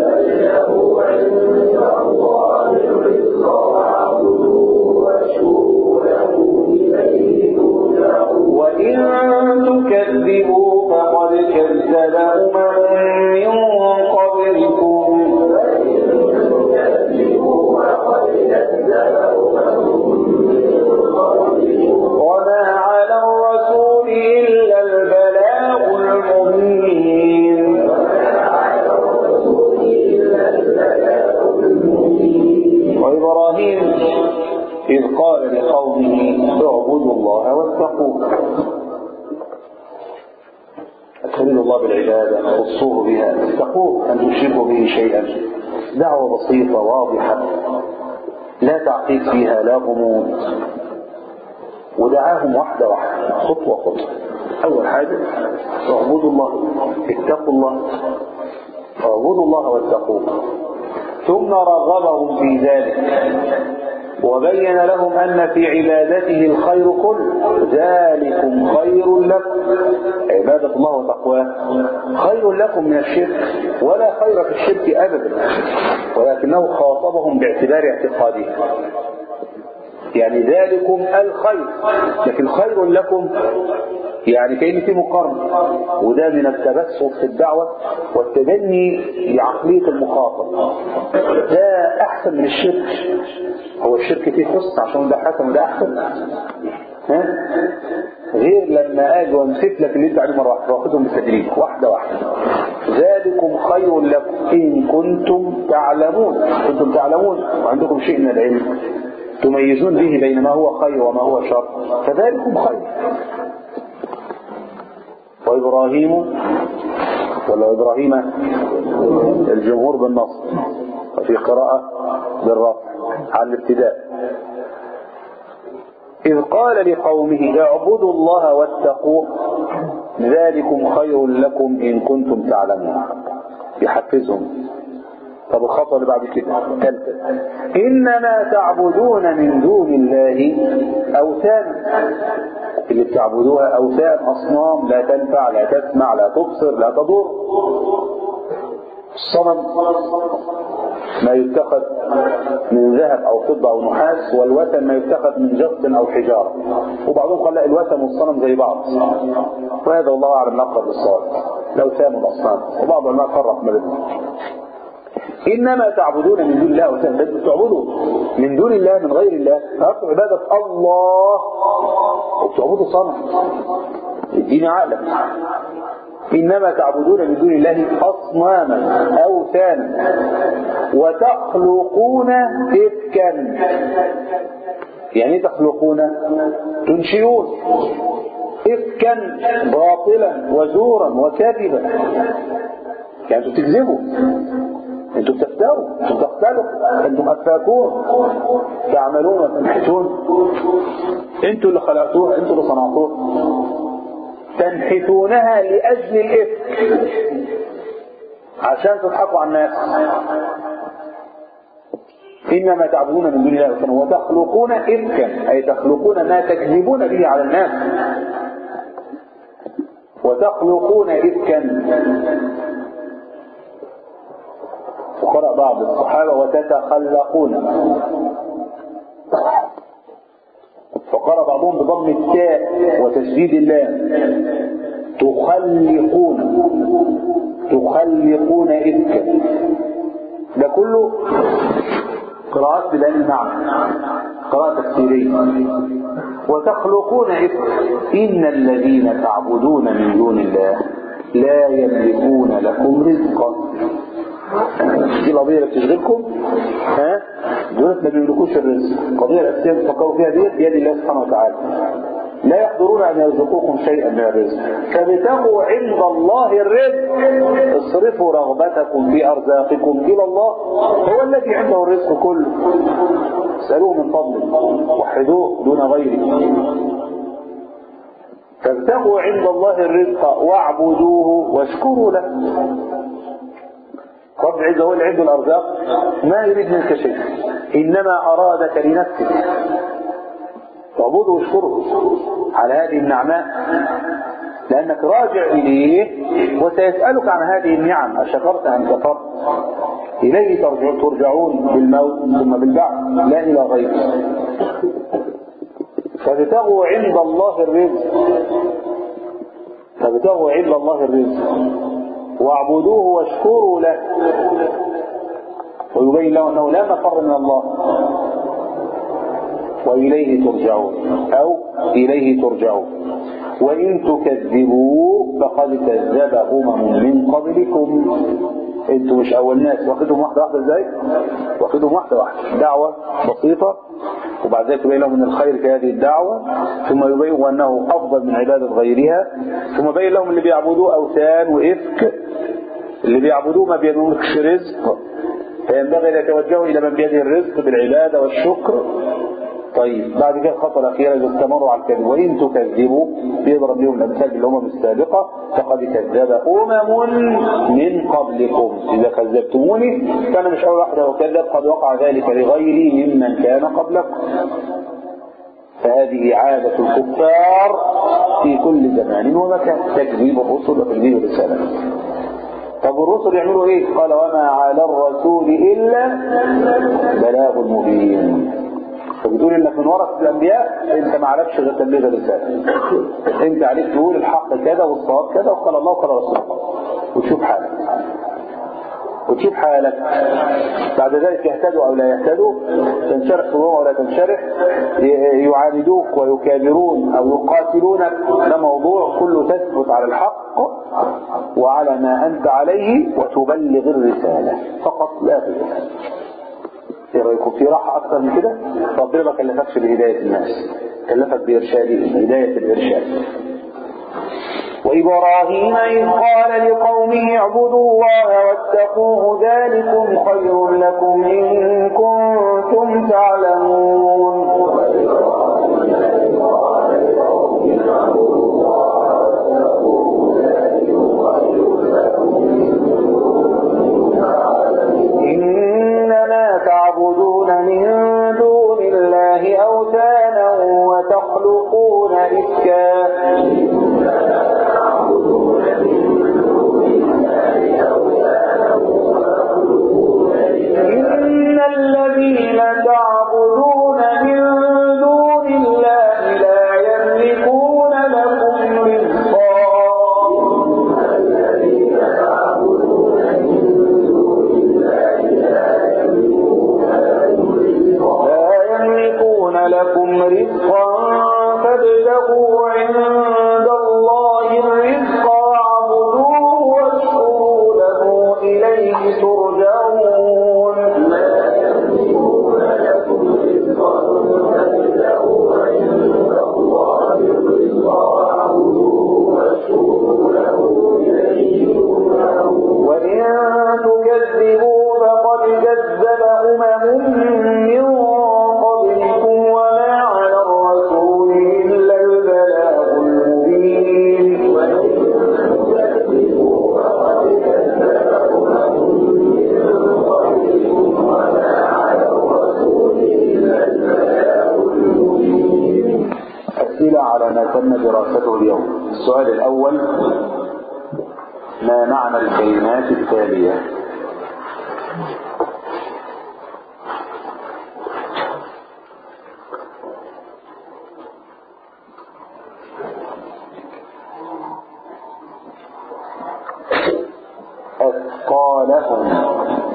وإن تكذبوا فقد كذب أمم من قبلكم وما على الرسول إلا البلاغ المبين وإبراهيم إذ قال لقومه اعبدوا الله واتقوه أكرموا الله بالعبادة خصوه بها اتقوه أن تشركوا به شيئا دعوة بسيطة واضحة لا تعقيد فيها لا غموض ودعاهم واحدة واحدة خطوة خطوة أول حاجة اعبدوا الله اتقوا الله اعبدوا الله واتقوه ثم رغبهم في ذلك وبين لهم أن في عبادته الخير كله ذلكم خير لكم عبادة الله وتقواه خير لكم من الشرك ولا خير في الشرك أبدا ولكنه خاطبهم باعتبار اعتقاده يعني ذلكم الخير لكن خير لكم يعني كأن في مقارنة وده من التبسط في الدعوة والتبني لعقلية المخاطب ده أحسن من الشرك هو الشرك فيه حسن عشان ده حسن وده أحسن ها غير لما اجي وامسك لك اللي انت عليه مره واحده واخدهم بالتدريج واحده واحده ذلكم خير لكم إن كنتم تعلمون كنتم تعلمون وعندكم شيء من العلم تميزون به بين ما هو خير وما هو شر فذلكم خير وإبراهيم ولا إبراهيم الجمهور بالنص وفي قراءة بالرفع على الابتداء إذ قال لقومه اعبدوا الله واتقوه ذلكم خير لكم إن كنتم تعلمون يحفزهم طب الخطوة اللي بعد كده ثالثة إنما تعبدون من دون الله أوثان اللي بتعبدوها أوثان أصنام لا تنفع لا تسمع لا تبصر لا تضر الصنم ما يتخذ من ذهب أو فضة أو نحاس والوثن ما يتخذ من جص أو حجارة وبعضهم قال لا الوثن والصنم زي بعض وهذا والله أعلم أقرب للصواب الأوثان والأصنام وبعض العلماء فرق ما بينهم إنما تعبدون من دون الله وتعبدوا تعبدوا من دون الله من غير الله فأصل عبادة الله وبتعبدوا صنم الدين عقلك إنما تعبدون من دون الله أصناما أوثانا وتخلقون إفكا يعني تخلقون تنشئون إفكا باطلا وزورا وكذبا يعني انتم تكذبوا انتم بتفتروا انتم تختلوا انتم افاكون تعملون وتنحتون انتم اللي خلقتوها انتم اللي صنعتوها تنحتونها لاجل الافك عشان تضحكوا على الناس انما تعبدون من دون الله وتخلقون افكا اي تخلقون ما تكذبون به على الناس وتخلقون افكا وقرأ بعض الصحابة وتتخلقون فقرأ بعضهم بضم التاء وتشديد اللام تخلقون تخلقون إفكا ده كله قراءات بلان المعنى قراءة تفسيرية وتخلقون إفكا إن الذين تعبدون من دون الله لا يملكون لكم رزقا دي القضيه اللي بتشغلكم ها دول ما بيملكوش الرزق القضيه الاساسيه اللي بتفكروا فيها ديت بيد الله سبحانه وتعالى لا يقدرون ان يرزقوكم شيئا من الرزق فابتغوا عند الله الرزق اصرفوا رغبتكم في ارزاقكم الى الله هو الذي عنده الرزق كله اسالوه من فضله وحدوه دون غيره فابتغوا عند الله الرزق واعبدوه واشكروا له رب العزة هو اللي عنده الأرزاق ما يريد منك شيء إنما أرادك لنفسك تعبده واشكره على هذه النعماء لأنك راجع إليه وسيسألك عن هذه النعم أشكرت أم كفرت إليه ترجع ترجعون بالموت ثم بالبعث لا إلى غيره فابتغوا عند الله الرزق فابتغوا عند الله الرزق واعبدوه واشكروا له ويبين له انه لا مفر من الله واليه ترجعون او اليه ترجعون وان تكذبوا فقد كذب امم من قبلكم انتوا مش اول ناس واخدهم واحده واحده ازاي واخدهم واحده واحده دعوه بسيطه وبعد ذلك يبين لهم من الخير في هذه الدعوة ثم يبين أنه أفضل من عبادة غيرها ثم يبين لهم اللي بيعبدوه أوثان وإفك اللي بيعبدوه ما بيملكش رزق فينبغي أن يتوجهوا إلى من بيده الرزق بالعبادة والشكر طيب بعد كده الخطوة الأخيرة إذا استمروا على الكذب وإن تكذبوا بيضرب لهم الأمثال بالأمم السابقة فقد كذب أمم من قبلكم إذا كذبتموني فأنا مش أول واحد وكذب قد وقع ذلك لغيري ممن كان قبلكم فهذه عادة الكفار في كل زمان ومكان تكذيب الرسل وتكذيب الرسالة طب الرسل يعملوا ايه قال وما على الرسول الا بلاغ مبين فبتقول انك من ورثه الانبياء انت ما عرفش غير تبليغ الرساله انت عليك تقول الحق كذا والصواب كذا وقال الله وقال رسول الله وتشوف حالك وتشوف حالك بعد ذلك يهتدوا او لا يهتدوا تنشرح صدورهم او لا تنشرح يعاندوك ويكابرون او يقاتلونك ده موضوع كله تثبت على الحق وعلى ما أنت عليه وتبلغ الرسالة فقط لا غير ايه رايكم في راحة أكثر من كده ربنا ما كلفكش بهداية الناس كلفك بإرشادهم هداية الإرشاد وإبراهيم إذ قال لقومه اعبدوا الله واتقوه ذلكم خير لكم إن كنتم تعلمون إنما تعبدون من دون الله أوثانا وتخلقون إفكا إن الذين تعبدون من دون الله لا يملكون لكم رزقا لا يملكون لكم رزقا فابتغوا عند الله الرزق واعبدوه واشكروا له إليه ترجعون وإن تكذبوا فقد كذب أمم من قبلكم وما على الرسول إلا البلاغ المبين أسئلة على ما تم دراسته اليوم السؤال الأول ما معنى الكلمات التالية أثقالهم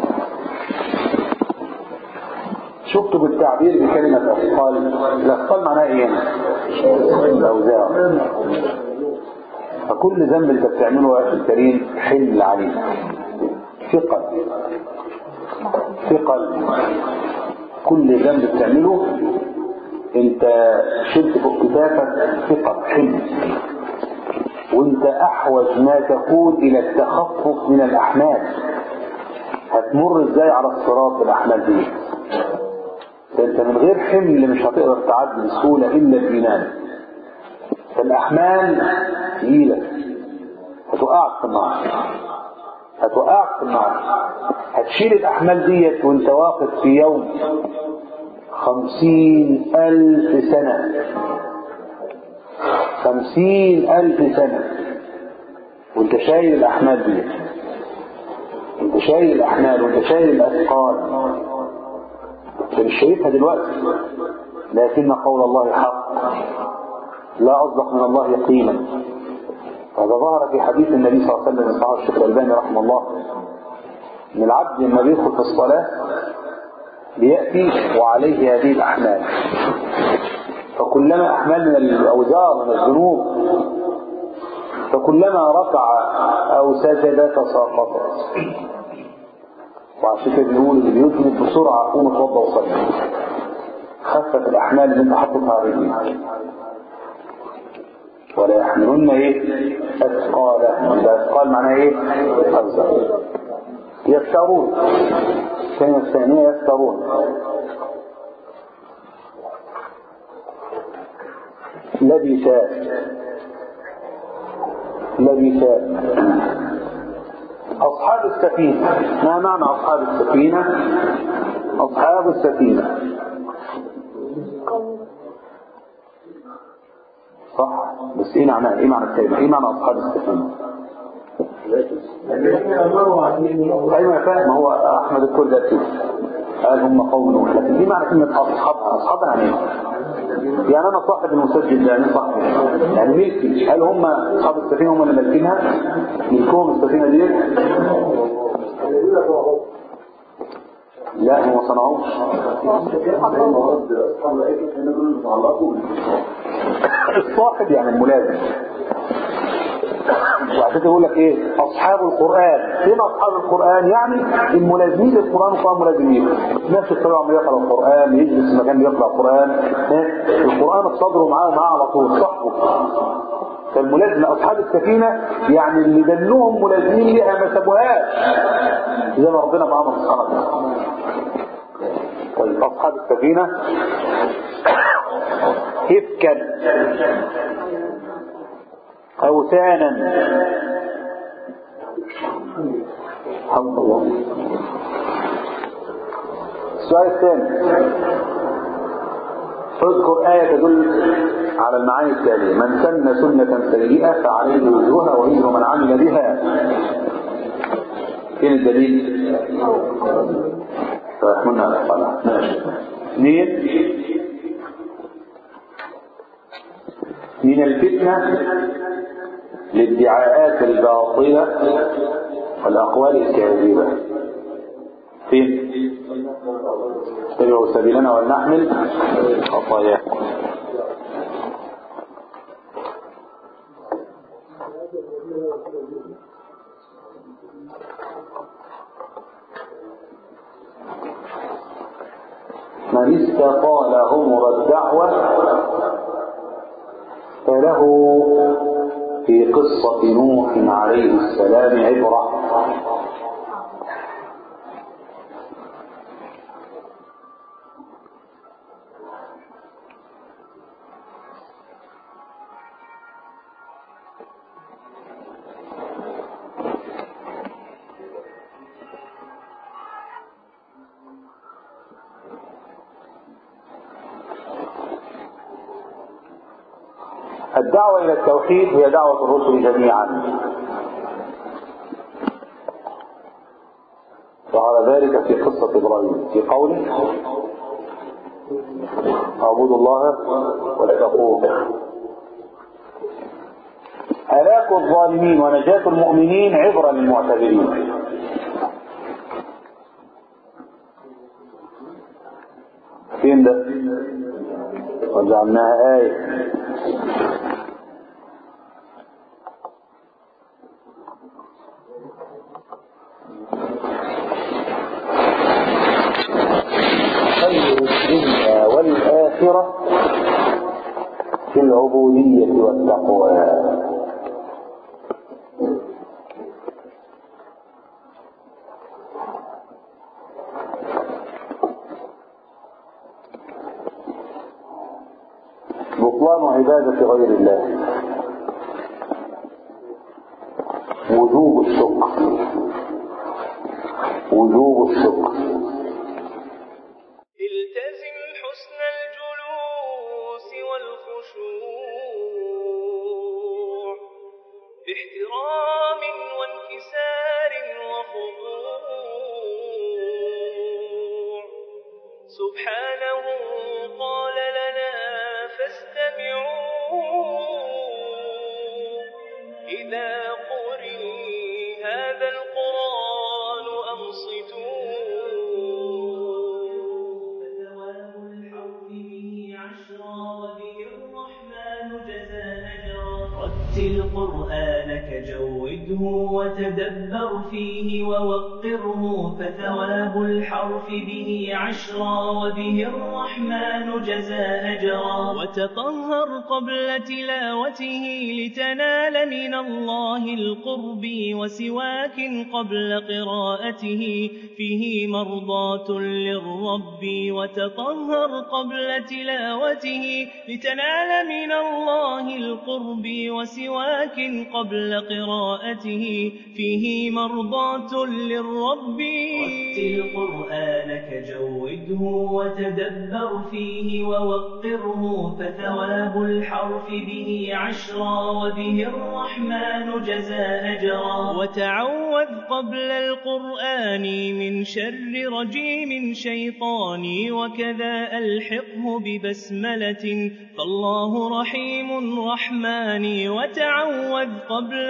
شفتوا بالتعبير بكلمة أثقال الأثقال معناها إيه؟ الأوزار فكل ذنب انت بتعمله يا اخي الكريم حمل عليك ثقل ثقل كل ذنب بتعمله انت شلت فوق كتافك ثقل حمل وانت احوج ما تكون الى التخفف من الاحمال هتمر ازاي على الصراط بالاحمال دي ده انت من غير حمل مش هتقدر تعدي بسهوله الا الايمان فالأحمال تقيلة هتوقعك في النار هتوقعك في النار هتشيل الأحمال ديت وانت واقف في يوم خمسين ألف سنة خمسين ألف سنة وانت شايل الأحمال ديت انت شايل الأحمال وانت شايل الأثقال انت مش شايفها دلوقتي لكن قول الله حق لا أصدق من الله يقينا هذا ظهر في حديث النبي صلى الله عليه وسلم صحابه الشيخ الألباني رحمه الله ان العبد لما بيدخل في الصلاة بيأتي وعليه هذه الأحمال فكلما أحمال من الأوزار من الذنوب فكلما ركع أو سجد تساقطت وعشان كده بنقول اللي بيذنب بسرعة قوم اتوضى وصلي خفت الأحمال اللي انت حطيتها على رجليك ولا يحملن ايه اثقالهم يبقى اثقال معناه ايه اوزار يفترون الكلمة الثانية يفترون لبسات لبسات أصحاب السفينة ما معنى أصحاب السفينة أصحاب السفينة صح بس ايه معنى ايه معنى الكلمة ايه معنى أصحاب السفينة ايوه فاهم هو احمد الكل ده كده قال هم قوم نوح لكن دي معنى كلمة اصحابها اصحابها يعني ايه؟ يعني انا صاحب المسجل ده يعني صاحبي يعني ملكي هل هم اصحاب السفينة هم اللي مالكينها ملكهم السفينة دي لا هم ما صنعوش الصاحب يعني الملازم وعشان كده يقول لك ايه اصحاب القران فين اصحاب القران يعني الملازمين للقران وقام ملازمين نفس الطريقه عم يقرا القران يجلس في مكان يقرا القران إيه؟ القران في صدره معاه ومعاه على طول صحبه فالملازمه اصحاب السفينه يعني اللي دلوهم ملازمين ليها ما سابوهاش زي ما ربنا معاهم سبحانه وتعالى طيب اصحاب السفينه إفكا أوثانا الحمد لله السؤال الثاني اذكر آية تدل على المعاني التالية من سن سنة سيئة فعليه وزرها ووزر من عمل بها فين الدليل؟ فيحملنا على الصلاة ماشي اثنين من الفتنة للادعاءات الباطلة والأقوال الكاذبة فين؟ اتبعوا سبيلنا ولنحمل خطاياكم من استقال عمر الدعوة فله في قصة نوح عليه السلام عبرة الدعوة إلى التوحيد هي دعوة الرسل جميعا وعلى ذلك في قصة إبراهيم في قوله اعبدوا الله واتقوه هلاك الظالمين ونجاة المؤمنين عبرة للمعتبرين فين ده وجعلناها آية خير الدنيا والآخرة في العبودية والتقوى بطلان عبادة غير الله وجوب الشكر وجوب الشكر التزم حسن الجلوس والخشوع باحترام وانكسار وخضوع سبحانه قال لنا فاستمعوا إذا قرئ هذا القرآن أنصتوا ثواب الحرف به عشرا وبه الرحمن جزى أجرا رتل قرآنك جوده وتدبر فيه ووقره فثواب الحرف به عشرا وبه الرحمن جزى أجرا وتطهر قبل تلاوته لتنال من الله القرب وسواك قبل قراءته فيه مرضاة للرب وتطهر قبل تلاوته لتنال من الله القرب وسواك قبل قراءته فيه مرضاة للرب رتل قرآنك جوده وتدبر فيه ووقره فثواب الحرف به عشرا وبه الرحمن جزى أجرا وتعوذ قبل القرآن من شر رجيم شيطاني وكذا ألحقه ببسملة فالله رحيم رحمن وتعوذ قبل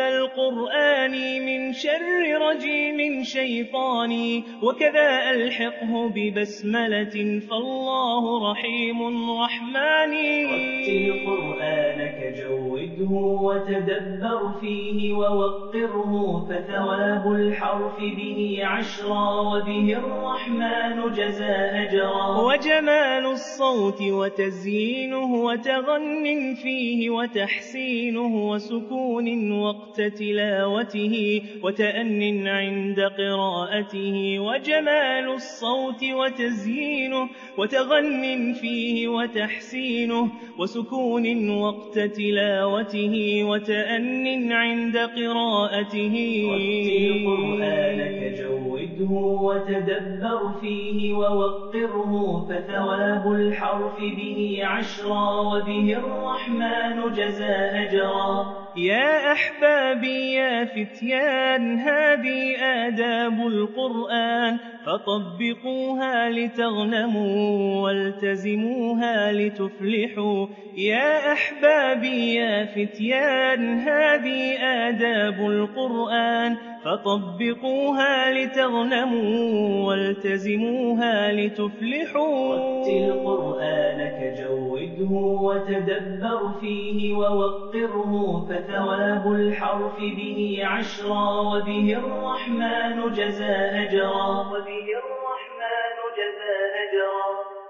القرآن من شر رجيم شيطاني وكذا ألحقه ببسملة فالله رحيم رحماني رتل قرآنك جوده وتدبر فيه ووقره فثواب الحرف به عشرا وبه الرحمن جزى أجرا وجمال الصوت وتزيينه وتغن فيه وتحسينه وسكون وقت تلاوته وتأن عند قراءته وجمال الصوت وتزيينه وتغن فيه وتحسينه وسكون وقت تلاوته وتأن عند قراءته رتل قرآنك جوده وتدبر فيه ووقره فثواب الحرف به عشرا وبه الرحمن جزى أجرا يا أحبابي يا فتيان هذه آداب القرآن فطبقوها لتغنموا والتزموها لتفلحوا يا أحبابي يا فتيان هذه آداب القرآن فطبقوها لتغنموا والتزموها لتفلحوا رتل قرآنك جوده وتدبر فيه ووقره فثواب الحرف به عشرا وبه الرحمن جزى أجرا وبه الرحمن جزى أجرا